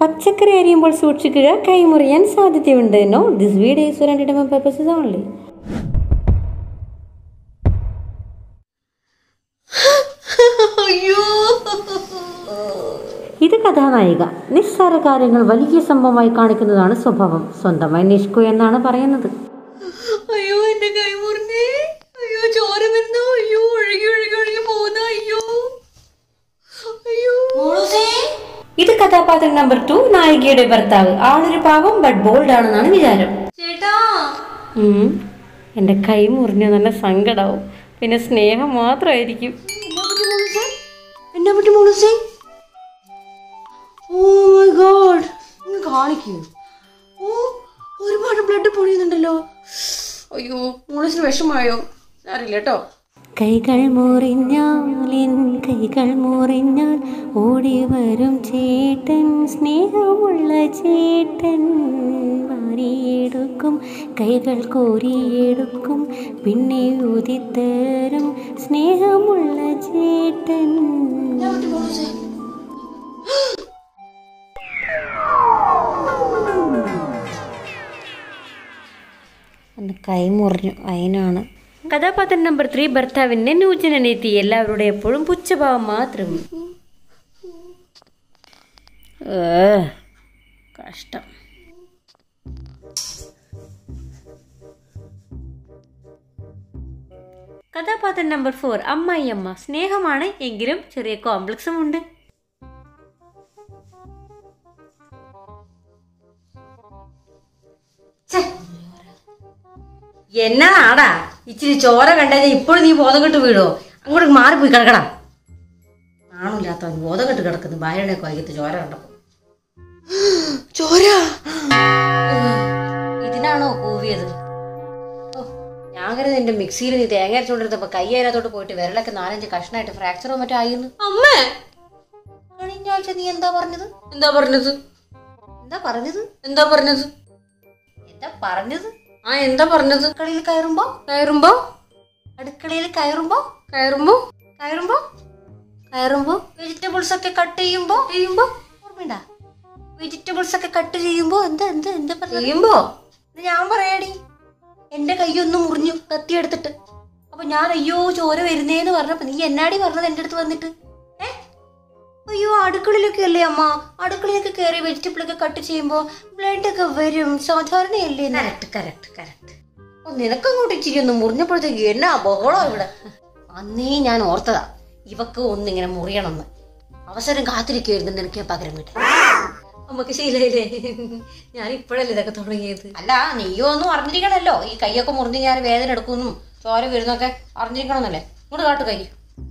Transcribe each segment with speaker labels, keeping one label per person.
Speaker 1: പച്ചക്കറി അരിയുമ്പോൾ സൂക്ഷിക്കുക കൈമുറിയാൻ സാധ്യതയുണ്ട് no this video is for entertainment purposes only
Speaker 2: അയ്യോ
Speaker 1: ഇത് കഥാനായിക നിസ്സാര കാര്യങ്ങൾ വലിയ സംഭവമായി കാണിക്കുന്നതാണ് സ്വഭാവം സ്വന്തമായി നിഷ്കു എന്നാണ് പറയുന്നത്
Speaker 2: അയ്യോ എന്റെ കൈ മുറിഞ്ഞേ അയ്യോ ചോര വരുന്നു അയ്യോ ഒഴുകി ഒഴുകി ഒഴുകി പോകുന്ന അയ്യോ അയ്യോ
Speaker 1: ഇത് കഥാപാത്രം നമ്പർ ടു നായികയുടെ ഭർത്താവ് ആളൊരു പാവം ബട്ട് ബോൾഡ് ആണെന്നാണ് വിചാരം
Speaker 2: ചേട്ടാ
Speaker 1: ഉം. എൻ്റെ കൈ മുറിഞ്ഞ നല്ല സങ്കടാവും പിന്നെ സ്നേഹം മാത്രമായിരിക്കും
Speaker 2: എന്നാ പറ്റി മോളൂസേ ഓ മൈ ഗോഡ് ഒന്ന് കാണിക്കൂ ഓ ഒരുപാട് ബ്ലഡ് പൊഴിയുന്നുണ്ടല്ലോ അയ്യോ മോളൂസിന് വിഷമായോ അറിയില്ല കേട്ടോ
Speaker 1: കൈകൾ മുറിഞ്ഞാൽ എൻ കൈകൾ മുറിഞ്ഞാൽ ഓടി വരും ചേട്ടൻ സ്നേഹമുള്ള ചേട്ടൻ മാറിയെടുക്കും കൈകൾ കോരിയെടുക്കും പിന്നെ ഉദിത്തരും സ്നേഹമുള്ള ചേട്ടൻ എൻ്റെ കൈ മുറിഞ്ഞു അതിനാണ് കഥാപാത്രം നമ്പർ ത്രീ ഭർത്താവിൻ്റെ നൂജനെത്തി എല്ലാവരുടെ എപ്പോഴും പുച്ഛഭാവം മാത്രം ഏ, കഷ്ടം കഥാപാത്രം നമ്പർ ഫോർ അമ്മായിയമ്മ സ്നേഹമാണ് എങ്കിലും ചെറിയ കോംപ്ലക്സും ഉണ്ട്
Speaker 2: എന്നാടാ ഇച്ചിരി ചോര കണ്ടാൽ ഇപ്പോഴും നീ ബോധം കെട്ട് വീടോ അങ്ങോട്ട് മാറിപ്പോയി കിടക്കണം ആണില്ലാത്ത ബോധം കെട്ട് കിടക്കുന്നു ഭാര്യയുടെ വൈകിട്ട് ചോര കണ്ടപ്പോ ചോര ഇതിനാണോ കൂവിയത് ഓ, ഞാൻ കരുതി എന്റെ മിക്സിയിൽ നീ തേങ്ങ അരച്ചോണ്ടിരുന്നപ്പോ കൈ അതിനകത്തോട്ട് പോയിട്ട് വിരലൊക്കെ നാലഞ്ച് കഷ്ണമായിട്ട് ഫ്രാക്ചറോ മറ്റോ ആയിരുന്നു അമ്മേ കഴിഞ്ഞ ആഴ്ച നീ എന്താ പറഞ്ഞത് എന്താ പറഞ്ഞത് എന്താ പറഞ്ഞത് എന്താ പറഞ്ഞത് എന്താ പറഞ്ഞത് ആ എന്താ പറഞ്ഞത് അടുക്കളയിൽ കയറുമ്പോ കയറുമ്പോ അടുക്കളയിൽ കയറുമ്പോ കയറുമ്പോ കയറുമ്പോ കയറുമ്പോ വെജിറ്റബിൾസ് ഒക്കെ കട്ട് ചെയ്യുമ്പോ ചെയ്യുമ്പോ ഓർമ്മയുണ്ടാ വെജിറ്റബിൾസ് ഒക്കെ കട്ട് ചെയ്യുമ്പോ എന്താ എന്താ എന്താ പറഞ്ഞത് ചെയ്യുമ്പോ ഇത് ഞാൻ പറയാടി എന്റെ കൈയൊന്ന് മുറിഞ്ഞു കത്തി എടുത്തിട്ട് അപ്പൊ ഞാൻ അയ്യോ ചോര വരുന്നേന്ന് പറഞ്ഞപ്പോ നീ എന്നാടി പറഞ്ഞത് എന്റെ അടുത്ത് വന്നിട്ട് ഏ അയ്യോ അടുക്കളയിലൊക്കെ അല്ലേ അമ്മ അടുക്കളയിലൊക്കെ കയറി വെജിറ്റബിൾ ഒക്കെ കട്ട് ചെയ്യുമ്പോ ബ്ലഡ് ഒക്കെ വരും സാധാരണയല്ലേ കറക്റ്റ് കറക്റ്റ് കറക്റ്റ് ഓ നിനക്കങ്ങോട്ട് ഇച്ചിരി ഒന്ന് മുറിഞ്ഞപ്പോഴത്തേക്ക് എന്നാ ബഹളം ഇവിടെ അന്നേ ഞാൻ ഓർത്തതാ ഇവക്ക് ഒന്നിങ്ങനെ മുറിയണമെന്ന് അവസരം കാത്തിരിക്കുമായിരുന്നു നിനക്ക് പകരം വിട്ട് നമുക്ക് ശീലയില്ലേ ഞാൻ ഇപ്പോഴല്ലേ ഇതൊക്കെ തുടങ്ങിയത് അല്ല നീയോ ഒന്നും അറിഞ്ഞിരിക്കണല്ലോ ഈ കൈയൊക്കെ മുറിഞ്ഞ് ഞാൻ വേദന എടുക്കുന്നു ചോര വരുന്നൊക്കെ അറിഞ്ഞിരിക്കണമെന്നല്ലേ ഇങ്ങോട്ട് കാട്ടു കൈ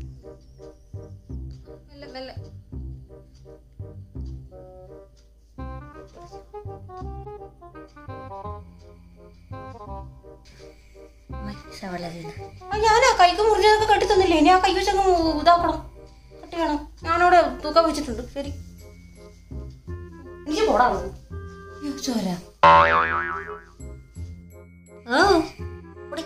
Speaker 2: മെല്ലെ മെല്ലെ ഞാൻ ആ കൈക്ക് മുറിഞ്ഞതൊക്കെ കെട്ടി തന്നില്ലേ ഇനി ആ കൈ വെച്ചങ്ങ് ഇതാക്കണം കട്ട് ചെയ്യണം ഞാനവിടെ തൂക്കം വെച്ചിട്ടുണ്ട് ശരി എനിക്ക് പോടാ അവിടുന്ന്. അയ്യോ, ചോര ആ പൊടി.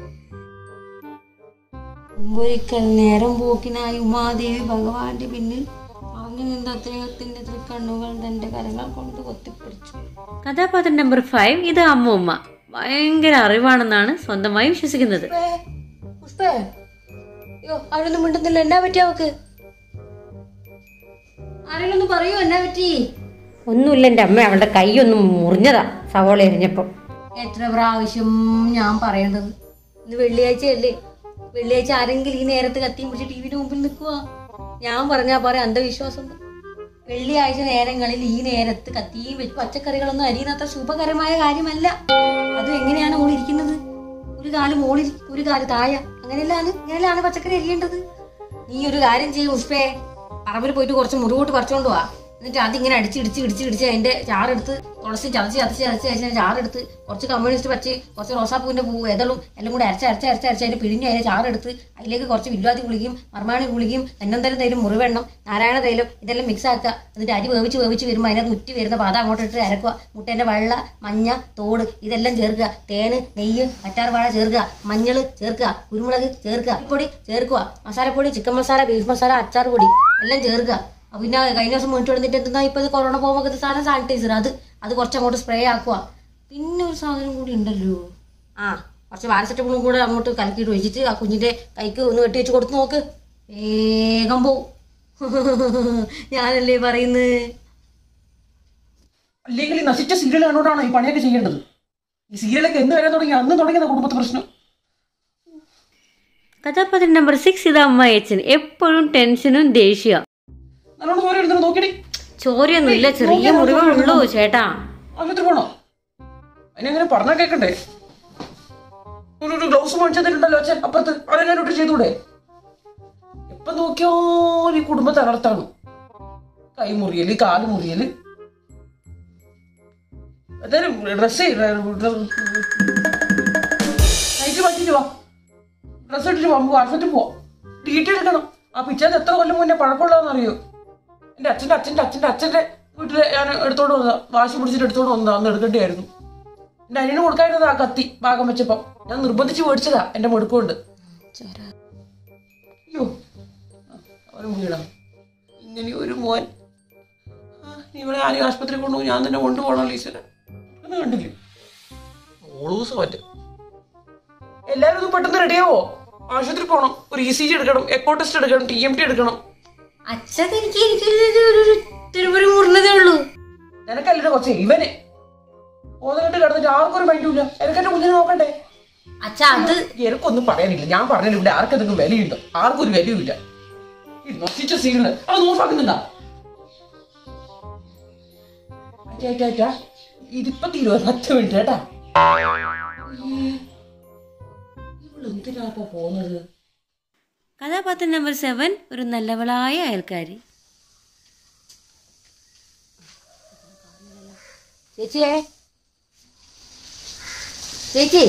Speaker 2: ഒരിക്കൽ നേരം പോക്കിനായി ഉമാദേവി ഭഗവാന്റെ പിന്നിൽ പറഞ്ഞു നിന്ന അദ്ദേഹത്തിന്റെ തൃക്കണ്ണുകൾ തന്റെ കരങ്ങൾ കൊണ്ട് കൊത്തിപ്പിടിച്ചു
Speaker 1: കഥാപാത്രം നമ്പർ ഫൈവ് ഇത് അമ്മൂമ്മ ഭയങ്കര അറിവാണെന്നാണ് സ്വന്തമായി വിശ്വസിക്കുന്നത്
Speaker 2: പുഷ്പേ, പുഷ്പേ അയ്യോ ആരൊന്നും മിണ്ടുന്നില്ല എന്നാ പറ്റി അവക്ക് ആരെങ്കിലും ഒന്ന് പറയൂ എന്നാ പറ്റി
Speaker 1: ഒന്നുമില്ല എൻ്റെ അമ്മ അവളുടെ കൈ ഒന്നും മുറിഞ്ഞതാ സവോള എറിഞ്ഞപ്പോൾ
Speaker 2: എത്ര പ്രാവശ്യം ഞാൻ പറയേണ്ടത് ഇന്ന് വെള്ളിയാഴ്ചയല്ലേ വെള്ളിയാഴ്ച ആരെങ്കിലും ഈ നേരത്ത് കത്തിയും പിടിച്ച് ടി വിയുടെ മുമ്പിൽ നിൽക്കുക ഞാൻ പറഞ്ഞാ പറയാം അന്ധവിശ്വാസം വെള്ളിയാഴ്ച നേരങ്ങളിൽ ഈ നേരത്ത് കത്തിയും വെച്ച് പച്ചക്കറികളൊന്നും അരിയുന്ന അത്ര ശുഭകരമായ കാര്യമല്ല അതും എങ്ങനെയാണ് ഓൾ ഇരിക്കുന്നത് ഒരു കാല് മോളിൽ ഒരു കാല് താഴെ അങ്ങനെയല്ലാണ് ഇങ്ങനെയാണ് പച്ചക്കറി അരിയേണ്ടത് നീ ഒരു കാര്യം ചെയ്യും പുഷ്പേ പറമ്പിൽ പോയിട്ട് കുറച്ച് മുറിവോട്ട് പറിച്ചോണ്ട് വാ എന്നിട്ട് അതിങ്ങനെ അടിച്ച് ഇടിച്ച് ഇടിച്ച് ഇടിച്ച് അതിന്റെ ചാറെടുത്ത് തുളസി ചതച്ച് ചതച്ച് ചതച്ച് ചതച്ച് ചാറെടുത്ത് കുറച്ച് കമ്മ്യൂണിസ്റ്റ് പച്ച് കുറച്ച് റോസാപ്പൂവിന്റെ പൂവ് ഏതളും എല്ലാം കൂടി അരച്ച് അരച്ച് അരച്ച് അരച്ച് അതിന്റെ പിഴിഞ്ഞ് അതിന്റെ ചാറെടുത്ത് അതിലേക്ക് കുറച്ച് വില്വാതി കുളിക്കും മർമാണി കുളിക്കും തെന്നന്തരം തൈലും മുറിവെണ്ണം നാരായണ തൈലം ഇതെല്ലാം മിക്സ് ആക്കുക എന്നിട്ട് അരി വേവിച്ച് വേവിച്ച് വരുമ്പോൾ അതിനകത്ത് ഉറ്റി വരുന്ന പാത അങ്ങോട്ട് ഇട്ട് അരക്കുക മുട്ടേന്റെ വെള്ള മഞ്ഞ തോട് ഇതെല്ലാം ചേർക്കുക തേന് നെയ്യ് കറ്റാർവാഴ ചേർക്കുക മഞ്ഞൾ ചേർക്കുക കുരുമുളക് ചേർക്കുക പൊടി ചേർക്കുക മസാലപ്പൊടി ചിക്കൻ മസാല ബീഫ് മസാല അച്ചാർ പൊടി എല്ലാം ചേർക്കുക അപ്പൊ പിന്നെ കഴിഞ്ഞ ദിവസം വീട്ടിൽ വന്നിട്ട് എന്താ ഇപ്പൊ ഇത് കൊറോണ പോകുമ്പോൾ സാധനം സാനിറ്റൈസർ അത് അത് കുറച്ചങ്ങോട്ട് സ്പ്രേ ആക്കുക പിന്നെ ഒരു സാധനം കൂടി ഉണ്ടല്ലോ ആ കുറച്ച് പാരസെറ്റമോളും കൂടെ അങ്ങോട്ട് കലക്കിയിട്ട് വെച്ചിട്ട് ആ കുഞ്ഞിന്റെ കൈക്ക് ഒന്ന് വെട്ടി വെച്ച് കൊടുത്ത് നോക്ക് വേഗം പോവും ഞാനല്ലേ പറയുന്നത്
Speaker 3: അല്ലെങ്കിൽ ഈ നശിച്ച സീരിയൽ കണ്ടോണ്ടാണോ ഈ പണിയൊക്കെ ചെയ്യേണ്ടത് ഈ സീരിയലൊക്കെ എന്ന് വരാൻ തുടങ്ങി അന്ന് തുടങ്ങിയതാ കുടുംബത്തെ പ്രശ്നം
Speaker 1: കഥാപാത്രം നമ്പർ സിക്സ് ഇത് അമ്മായച്ചൻ എപ്പോഴും ടെൻഷനും ദേഷ്യ
Speaker 3: നല്ലോണം ചോര എടുത്തിട്ട് നോക്കിടി
Speaker 1: ചോരയൊന്നും ഇല്ല ചെറിയ മുറിവേ ഉള്ളൂ ചേട്ടാ
Speaker 3: ആശുപത്രി പോണോ അതിനെങ്ങനെ പറഞ്ഞാ കേക്കണ്ടേ ഒരു ഒരു ഗ്ലൗസ് മേടിച്ചിട്ടുണ്ടല്ലോ അച്ഛൻ അപ്പുറത്ത് അതെങ്ങനെ ഇട്ട് ചെയ്തൂടെ എപ്പൊ നോക്കിയാലും ഈ കുടുംബ തകർത്താണ് കൈ മുറിയല് കാല് മുറിയല് എന്തായാലും ഡ്രസ് നൈറ്റ് മാറ്റിട്ട് വാ ഡ്രസ് ഇട്ടിട്ട് വാ നമുക്ക് ആശുപത്രി പോവാം ഡീറ്റ് എടുക്കണം ആ പിറ്റേന്ന് എത്ര കൊല്ലം മുന്നേ പഴക്കമുള്ളതെന്ന് അറിയോ എന്റെ അച്ഛന്റെ അച്ഛന്റെ അച്ഛന്റെ അച്ഛന്റെ വീട്ടില് ഞാൻ എടുത്തോണ്ട് വന്നതാ വാശി പിടിച്ചിട്ട് എടുത്തോണ്ട് വന്നതാ അന്ന് എടുക്കേണ്ടിയായിരുന്നു എന്റെ അനിയന് കൊടുക്കായിരുന്നത് ആ കത്തി ഭാഗം വെച്ചപ്പോ ഞാൻ നിർബന്ധിച്ച് മേടിച്ചതാ എന്റെ മെടുക്കൊണ്ട് അയ്യോ അവനും വീടാ ഇങ്ങനെ ഒരു മോൻ ആ, നീ ഇവിടെ ആരെയും ആശുപത്രി കൊണ്ടുപോകും ഞാൻ തന്നെ കൊണ്ടുപോകണല്ലോ ഈശ്വരൻ ഒന്ന് കണ്ടില്ലേ ഓളൂസ് പറ്റും എല്ലാരും ഒന്ന് പെട്ടെന്ന് റെഡിയാവോ ആശുപത്രി പോകണം ഒരു ഇ സി ജി എടുക്കണം എക്കോ ടെസ്റ്റ് എടുക്കണം ടി എം ടി എടുക്കണം
Speaker 2: അച്ഛൻ എനിക്ക് എനിക്ക് ഒരു തിരുവരു മുറിഞ്ഞതേ ഉള്ളൂ
Speaker 3: നിനക്കല്ലേ കുറച്ച് ഇവന് ഓന്നിട്ട് കിടന്നിട്ട് ആർക്കും ഒരു മൈൻഡുമില്ല എനിക്ക് എന്റെ കുഞ്ഞിനെ നോക്കണ്ടേ
Speaker 2: അച്ഛ അത്
Speaker 3: എനിക്കൊന്നും പറയാനില്ല ഞാൻ പറഞ്ഞില്ല ഇവിടെ ആർക്കും എന്തെങ്കിലും വിലയുണ്ടോ ആർക്കും ഒരു വിലയുമില്ല ഈ നശിച്ച സീരിയല് അത് നോക്കാക്കുന്നുണ്ടാ ഇതിപ്പോ തീരുവ പത്ത് മിനിറ്റ് കേട്ടാ എന്തിനാ ഇപ്പൊ പോകുന്നത്
Speaker 1: കഥാപാത്രം നമ്പർ സെവൻ ഒരു നല്ലവളായ അയൽക്കാരി
Speaker 2: ചേച്ചിയെ ചേച്ചി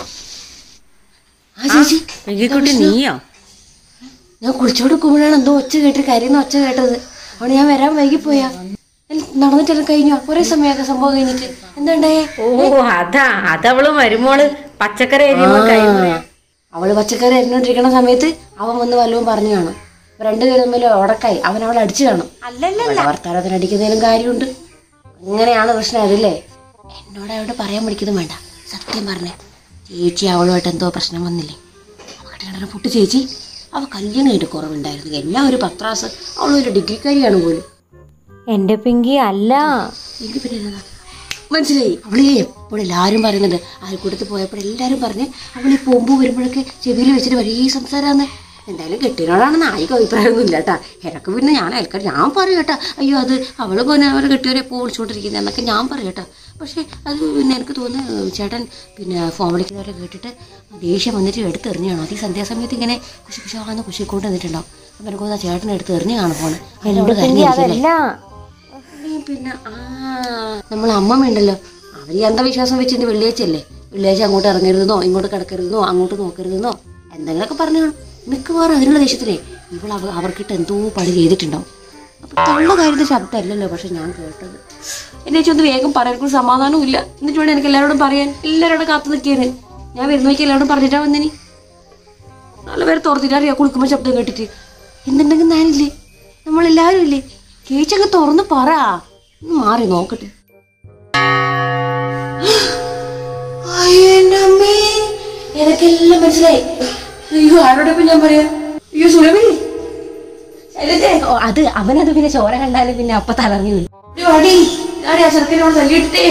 Speaker 2: ആ ചേച്ചി
Speaker 1: മെങ്കിക്കുട്ടി നീയോ
Speaker 2: ഞാൻ കുളിച്ചോടുക്കുമ്പോഴാണ് എന്തോ ഒച്ച കേട്ട് കരയുന്ന ഒച്ച കേട്ടത് അവിടെ ഞാൻ വരാൻ വൈകിപ്പോയാ നടന്നിട്ടെല്ലാം കഴിഞ്ഞോ കുറെ സമയമൊക്കെ സംഭവം കഴിഞ്ഞിട്ട് എന്താണ്ടേ
Speaker 1: ഓ അതാ അതവള് മരുമോള് പച്ചക്കറി അരിയുമ്പോ കൈ മുറിയും.
Speaker 2: അവള് പച്ചക്കറി അരിഞ്ഞോണ്ടിരിക്കുന്ന സമയത്ത് അവൻ വന്ന് വല്ലതും പറഞ്ഞു കാണും അപ്പൊ രണ്ടുപേരും തമ്മിൽ ഉടക്കായി അവൻ അവളെ അടിച്ചു കാണും അവളുടെ വർത്താനത്തിന് അടിക്കുന്നതിലും കാര്യമുണ്ട് അങ്ങനെയാണ് പ്രശ്നം അതില്ലേ എന്നോട് അവരോട് പറയാൻ പഠിക്കുന്നത് വേണ്ട സത്യം പറഞ്ഞേ ചേച്ചി അവളുമായിട്ട് എന്തോ പ്രശ്നം വന്നില്ലേ അവളുടെ കിടന്ന പുട്ട് ചേച്ചി അവ കല്യാണമായിട്ട് കുറവുണ്ടായിരുന്നു എല്ലാം ഒരു പത്രാസ് അവൾ ഒരു ഡിഗ്രിക്കാരിയാണ് പോലും
Speaker 1: എന്റെ പിങ്കി അല്ല
Speaker 2: എനിക്ക് പിന്നെ എന്നതാ? മനസ്സിലായി അവളെ എപ്പോഴും എല്ലാവരും പറയുന്നുണ്ട് അയൽക്കൂട്ടത്തിൽ പോയപ്പോൾ എല്ലാവരും പറഞ്ഞ് അവൾ ഈ പൊമ്പ് വരുമ്പോഴൊക്കെ ചെവിയിൽ വെച്ചിട്ട് വലിയ സംസാരമാണ് എന്തായാലും കെട്ടിയനോടാണെന്ന് ആയിക്ക് അഭിപ്രായമൊന്നും ഇല്ല കേട്ടാ എനക്ക് പിന്നെ ഞാൻ അയൽക്കാർ ഞാൻ പറയും കേട്ടാ അയ്യോ അത് അവള് പിന്നെ അവരെ കെട്ടിയവരെ എപ്പോൾ വിളിച്ചുകൊണ്ടിരിക്കുന്നത് എന്നൊക്കെ ഞാൻ പറയും കേട്ടാ പക്ഷേ അത് പിന്നെ എനിക്ക് തോന്നുന്നു ചേട്ടൻ പിന്നെ ഫോൺ വിളിക്കുന്നവരെ കേട്ടിട്ട് ദേഷ്യം വന്നിട്ട് എടുത്തെറിഞ്ഞാണോ അത് ഈ സന്ധ്യാസമയത്ത് ഇങ്ങനെ കുശി കുശാന്ന് കുശിക്കൊണ്ട് നിന്നിട്ടുണ്ടാവും അപ്പം എനിക്ക് തോന്നുന്നു ആ ചേട്ടൻ എടുത്ത് എറിഞ്ഞു കാണും ഫോണ് എന്നോട് കരഞ്ഞിരിക്കല്ലേ
Speaker 1: അതല്ല
Speaker 2: ഈ പിന്നെ ആ നമ്മളെ അമ്മമ്മ ഉണ്ടല്ലോ അവർ ഈ അന്ധവിശ്വാസം വെച്ചിട്ട് വെള്ളിയാഴ്ചയല്ലേ വെള്ളിയാഴ്ച അങ്ങോട്ട് ഇറങ്ങരുതെന്നോ ഇങ്ങോട്ട് കിടക്കരുതെന്നോ അങ്ങോട്ട് നോക്കരുതെന്നോ എന്തെങ്കിലുമൊക്കെ പറഞ്ഞു കാണും മിക്കവാറും അതിനുള്ള ദേഷ്യത്തിലേ ഇവൾ അവ അവർക്കിട്ട് എന്തോ പണി ചെയ്തിട്ടുണ്ടാവും അപ്പൊ തള്ള കാര്യത്തിൽ ശബ്ദമല്ലല്ലോ പക്ഷെ ഞാൻ കേട്ടത് എന്നെ വെച്ച് ഒന്ന് വേഗം പറയാൻ സമാധാനവും ഇല്ല എന്നിട്ട് വേണം എനിക്ക് എല്ലാവരോടും പറയാൻ എല്ലാവരോടും കാത്തു നിൽക്കിയത് ഞാൻ വരുന്ന വയ്ക്ക് എല്ലാവരോടും പറഞ്ഞിട്ടാ വന്നിനി നല്ല പേര് തുറന്നിട്ട് അറിയാം കുളിക്കുമ്പോൾ ശബ്ദം കേട്ടിട്ട് എന്തുണ്ടെങ്കിൽ ഞാനില്ലേ നമ്മളെല്ലാവരും ഇല്ലേ ചേച്ചങ്ങ് തുറന്ന് പറ ഒന്ന് മാറി നോക്കട്ടെ അയ്യോ, എൻ്റെ അമ്മേ. എനക്കെല്ലാം മനസ്സിലായി അയ്യോ ആരോടൊപ്പം ഞാൻ പറയാ അയ്യോ സുലഭി ശൈലജേ. ഓ, അത് അവനത് പിന്നെ ചോര കണ്ടാലും പിന്നെ അപ്പൊ തലറങ്ങി വീഴും. അയ്യോ, അടി അടി ആ ചെറുക്കനോട് തല്ലിയിട്ടേ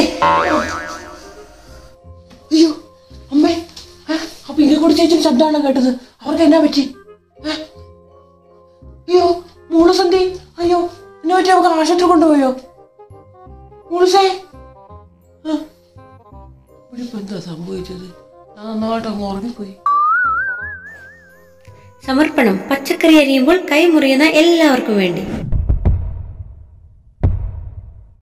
Speaker 3: അയ്യോ അമ്മേ ഏ, അപ്പൊ ഇങ്ങനെ കൂടി ചേച്ചിന് ശബ്ദമാണോ കേട്ടത് അവർക്ക് എന്നാ പറ്റി ഏ? അയ്യോ മൂളസന്ധി അയ്യോ എന്നെ പറ്റി നമുക്ക് ആശുപത്രി കൊണ്ടുപോയോ മൂളസേ ആ, ഇവിടെ ഇപ്പൊ എന്താ സംഭവിച്ചത് ഞാൻ നന്നായിട്ട് അങ്ങ് ഉറങ്ങിപ്പോയി
Speaker 1: സമർപ്പണം പച്ചക്കറി അരിയുമ്പോൾ കൈ മുറിയുന്ന എല്ലാവർക്കും വേണ്ടി